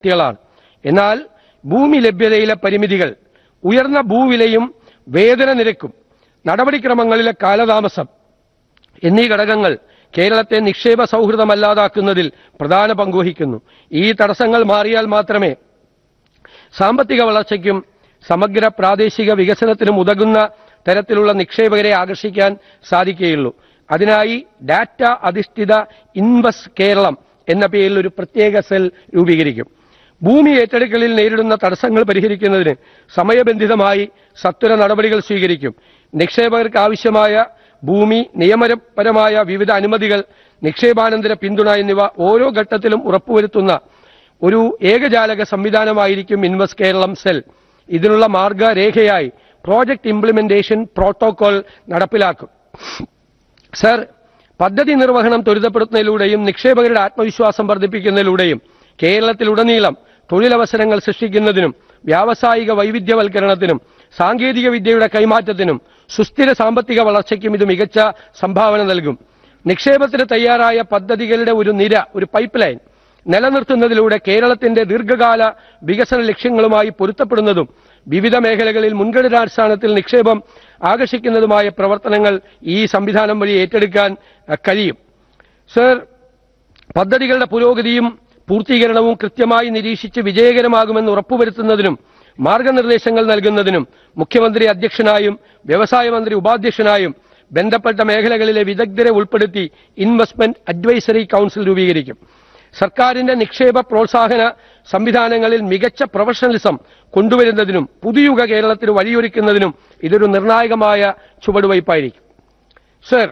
വ്യക്തികളാണ് എന്നാൽ ഭൂമി ലഭ്യതയിലെ പരിമിതികൾ ഉയർന്ന ഭൂവിലയും വേതന നിരക്കും നടപടിക്രമങ്ങളിലെ കാലതാമസം എന്നീ ഘടകങ്ങൾ കേരളത്തെ നിക്ഷേപ സൗഹൃദമല്ലാതാക്കുന്നതിൽ പ്രധാന പങ്കുവഹിക്കുന്നു ഈ തടസ്സങ്ങൾ മാറിയാൽ മാത്രമേ സാമ്പത്തിക വളർച്ചയ്ക്കും സമഗ്ര പ്രാദേശിക വികസനത്തിനും ഉതകുന്ന തരത്തിലുള്ള നിക്ഷേപകരെ ആകർഷിക്കാൻ സാധിക്കുകയുള്ളൂ അതിനായി ഡാറ്റ അധിഷ്ഠിത ഇൻവെസ്റ്റ് കേരളം എന്ന പേരിൽ ഒരു പ്രത്യേക സെൽ രൂപീകരിക്കും ഭൂമി ഏറ്റെടുക്കലിൽ നേരിടുന്ന തടസ്സങ്ങൾ പരിഹരിക്കുന്നതിന് സമയബന്ധിതമായി സത്വര നടപടികൾ സ്വീകരിക്കും നിക്ഷേപകർക്ക് ആവശ്യമായ ഭൂമി നിയമപരമായ വിവിധ അനുമതികൾ നിക്ഷേപാനന്തര പിന്തുണ എന്നിവ ഓരോ ഘട്ടത്തിലും ഉറപ്പുവരുത്തുന്ന ഒരു ഏകജാലക സംവിധാനമായിരിക്കും ഇൻവെസ്റ്റ് കേരളം സെൽ ഇതിനുള്ള മാർഗരേഖയായി പ്രോജക്ട് ഇംപ്ലിമെന്റേഷൻ പ്രോട്ടോകോൾ നടപ്പിലാക്കും സർ പദ്ധതി നിർവഹണം ത്വരിതപ്പെടുത്തുന്നതിലൂടെയും നിക്ഷേപകരുടെ ആത്മവിശ്വാസം വർദ്ധിപ്പിക്കുന്നതിലൂടെയും കേരളത്തിലുടനീളം തൊഴിലവസരങ്ങൾ സൃഷ്ടിക്കുന്നതിനും വ്യാവസായിക വൈവിധ്യവൽക്കരണത്തിനും സാങ്കേതിക വിദ്യയുടെ കൈമാറ്റത്തിനും സുസ്ഥിര സാമ്പത്തിക വളർച്ചയ്ക്കും ഇത് മികച്ച സംഭാവന നൽകും നിക്ഷേപത്തിന് തയ്യാറായ പദ്ധതികളുടെ ഒരു നിര ഒരു പൈപ്പ് ലൈൻ നിലനിർത്തുന്നതിലൂടെ കേരളത്തിന്റെ ദീർഘകാല വികസന ലക്ഷ്യങ്ങളുമായി പൊരുത്തപ്പെടുന്നതും വിവിധ മേഖലകളിൽ മുൻഗണനാടിസ്ഥാനത്തിൽ നിക്ഷേപം ആകർഷിക്കുന്നതുമായ പ്രവർത്തനങ്ങൾ ഈ സംവിധാനം വഴി ഏറ്റെടുക്കാൻ അഹ്, കഴിയും സർ പദ്ധതികളുടെ പുരോഗതിയും പൂർത്തീകരണവും കൃത്യമായി നിരീക്ഷിച്ച് വിജയകരമാകുമെന്ന് ഉറപ്പുവരുത്തുന്നതിനും മാർഗനിർദ്ദേശങ്ങൾ നൽകുന്നതിനും മുഖ്യമന്ത്രി അധ്യക്ഷനായും വ്യവസായ മന്ത്രി ഉപാധ്യക്ഷനായും ബന്ധപ്പെട്ട മേഖലകളിലെ വിദഗ്ധരെ ഉൾപ്പെടുത്തി ഇൻവെസ്റ്റ്മെന്റ് അഡ്വൈസറി കൗൺസിൽ രൂപീകരിക്കും സർക്കാരിന്റെ നിക്ഷേപ പ്രോത്സാഹന സംവിധാനങ്ങളിൽ മികച്ച പ്രൊഫഷണലിസം കൊണ്ടുവരുന്നതിനും പുതുയുഗ കേരളത്തിന് വഴിയൊരുക്കുന്നതിനും ഇതൊരു നിർണായകമായ ചുവടുവയ്പായിരിക്കും sir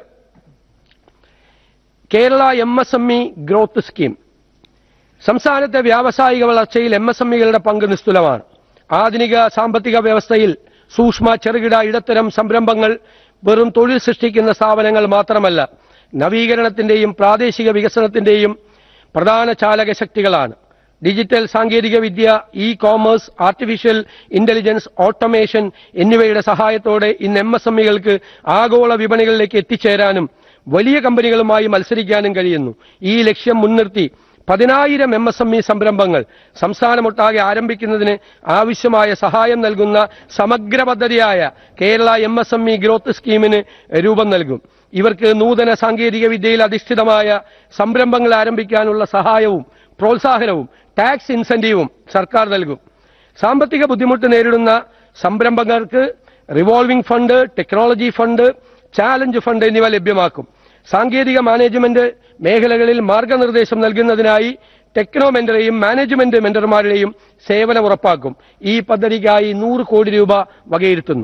Kerala M S M E growth scheme സംസ്ഥാനത്തെ വ്യാവസായിക വളർച്ചയിൽ എം എസ് എം ഇകളുടെ പങ്ക് നിസ്തുലമാണ് ആധുനിക സാമ്പത്തിക വ്യവസ്ഥയിൽ സൂക്ഷ്മ ചെറുകിട ഇടത്തരം സംരംഭങ്ങൾ വെറും തൊഴിൽ സൃഷ്ടിക്കുന്ന സ്ഥാപനങ്ങൾ മാത്രമല്ല നവീകരണത്തിന്റെയും പ്രാദേശിക വികസനത്തിന്റെയും പ്രധാന ചാലക ശക്തികളാണ് ഡിജിറ്റൽ സാങ്കേതിക വിദ്യ e commerce artificial intelligence automation എന്നിവയുടെ സഹായത്തോടെ ഇന്ന് എം എസ് എം ഇകൾക്ക് ആഗോള വിപണികളിലേക്ക് എത്തിച്ചേരാനും വലിയ കമ്പനികളുമായി മത്സരിക്കാനും കഴിയുന്നു ഈ ലക്ഷ്യം മുൻനിർത്തി പതിനായിരം എം എസ് എം ഇ സംരംഭങ്ങൾ സംസ്ഥാനമൊട്ടാകെ ആരംഭിക്കുന്നതിന് ആവശ്യമായ സഹായം നൽകുന്ന സമഗ്ര പദ്ധതിയായ Kerala M S M E growth സ്കീമിന് രൂപം നൽകും ഇവർക്ക് നൂതന സാങ്കേതിക വിദ്യയിൽ അധിഷ്ഠിതമായ സംരംഭങ്ങൾ ആരംഭിക്കാനുള്ള സഹായവും പ്രോത്സാഹനവും ടാക്സ് ഇൻസെന്റീവും സർക്കാർ നൽകും സാമ്പത്തിക ബുദ്ധിമുട്ട് നേരിടുന്ന സംരംഭകർക്ക് revolving fund technology fund challenge fund എന്നിവ ലഭ്യമാക്കും സാങ്കേതിക മാനേജ്മെന്റ് മേഖലകളിൽ മാർഗനിർദ്ദേശം നൽകുന്നതിനായി ടെക്നോ മെന്ററെയും മാനേജ്മെന്റ് മെന്റർമാരുടെയും സേവനം ഉറപ്പാക്കും ഈ പദ്ധതിക്കായി നൂറ് കോടി രൂപ വകയിരുത്തുന്നു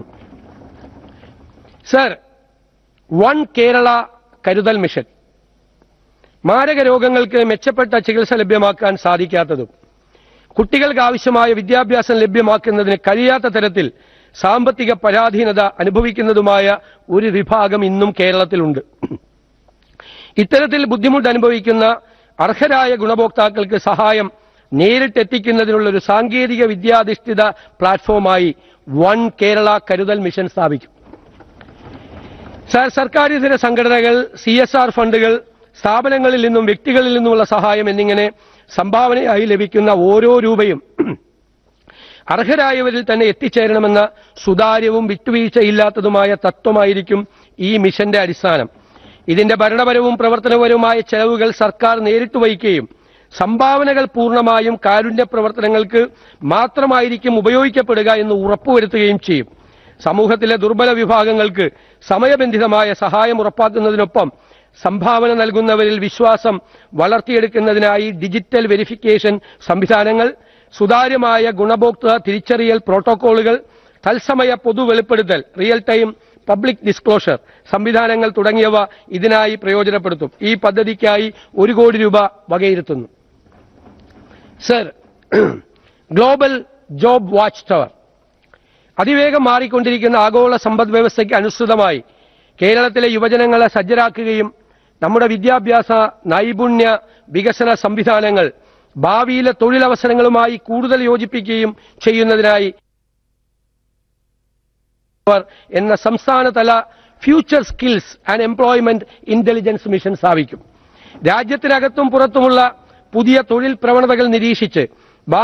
സർ വൺ കേരള കരുതൽ മിഷൻ മാരക രോഗങ്ങൾക്ക് മെച്ചപ്പെട്ട ചികിത്സ ലഭ്യമാക്കാൻ സാധിക്കാത്തതും കുട്ടികൾക്ക് ആവശ്യമായ വിദ്യാഭ്യാസം ലഭ്യമാക്കുന്നതിന് കഴിയാത്ത തരത്തിൽ സാമ്പത്തിക പരാധീനത അനുഭവിക്കുന്നതുമായ ഒരു വിഭാഗം ഇന്നും കേരളത്തിലുണ്ട് ഇത്തരത്തിൽ ബുദ്ധിമുട്ട് അനുഭവിക്കുന്ന അർഹരായ ഗുണഭോക്താക്കൾക്ക് സഹായം നേരിട്ടെത്തിക്കുന്നതിനുള്ള ഒരു സാങ്കേതിക വിദ്യാധിഷ്ഠിത പ്ലാറ്റ്ഫോമായി വൺ കേരള കരുതൽ മിഷൻ സ്ഥാപിക്കും സർ സർക്കാരിതര സംഘടനകൾ സി എസ് ആർ ഫണ്ടുകൾ സ്ഥാപനങ്ങളിൽ നിന്നും വ്യക്തികളിൽ നിന്നുമുള്ള സഹായം എന്നിങ്ങനെ സംഭാവനയായി ലഭിക്കുന്ന ഓരോ രൂപയും അർഹരായവരിൽ തന്നെ എത്തിച്ചേരണമെന്ന സുതാര്യവും വിട്ടുവീഴ്ചയില്ലാത്തതുമായ തത്വമായിരിക്കും ഈ മിഷന്റെ അടിസ്ഥാനം ഇതിന്റെ ഭരണപരവും പ്രവർത്തനപരവുമായ ചെലവുകൾ സർക്കാർ നേരിട്ട് വഹിക്കുകയും സംഭാവനകൾ പൂർണ്ണമായും കാരുണ്യ പ്രവർത്തനങ്ങൾക്ക് മാത്രമായിരിക്കും ഉപയോഗിക്കപ്പെടുക എന്ന് ഉറപ്പുവരുത്തുകയും ചെയ്യും സമൂഹത്തിലെ ദുർബല വിഭാഗങ്ങൾക്ക് സമയബന്ധിതമായ സഹായം ഉറപ്പാക്കുന്നതിനൊപ്പം സംഭാവന നൽകുന്നവരിൽ വിശ്വാസം വളർത്തിയെടുക്കുന്നതിനായി ഡിജിറ്റൽ വെരിഫിക്കേഷൻ സംവിധാനങ്ങൾ സുതാര്യമായ ഗുണഭോക്തൃ തിരിച്ചറിയൽ പ്രോട്ടോക്കോളുകൾ തത്സമയ പൊതു വെളിപ്പെടുത്തൽ റിയൽ ടൈം പബ്ലിക് ഡിസ്ക്ലോഷർ സംവിധാനങ്ങൾ തുടങ്ങിയവ ഇതിനായി പ്രയോജനപ്പെടുത്തും ഈ പദ്ധതിക്കായി ഒരു കോടി രൂപ വകയിരുത്തുന്നു sir global job watch tower അതിവേഗം മാറിക്കൊണ്ടിരിക്കുന്ന ആഗോള സമ്പദ് വ്യവസ്ഥയ്ക്ക് അനുസൃതമായി കേരളത്തിലെ യുവജനങ്ങളെ സജ്ജരാക്കുകയും നമ്മുടെ വിദ്യാഭ്യാസ നൈപുണ്യ വികസന സംവിധാനങ്ങൾ ഭാവിയിലെ തൊഴിലവസരങ്ങളുമായി കൂടുതൽ യോജിപ്പിക്കുകയും ചെയ്യുന്നതിനായി അവർ എന്ന സംസ്ഥാനതല future skills and employment intelligence mission സ്ഥാപിക്കും രാജ്യത്തിനകത്തും പുറത്തുമുള്ള പുതിയ തൊഴിൽ പ്രവണതകൾ നിരീക്ഷിച്ച്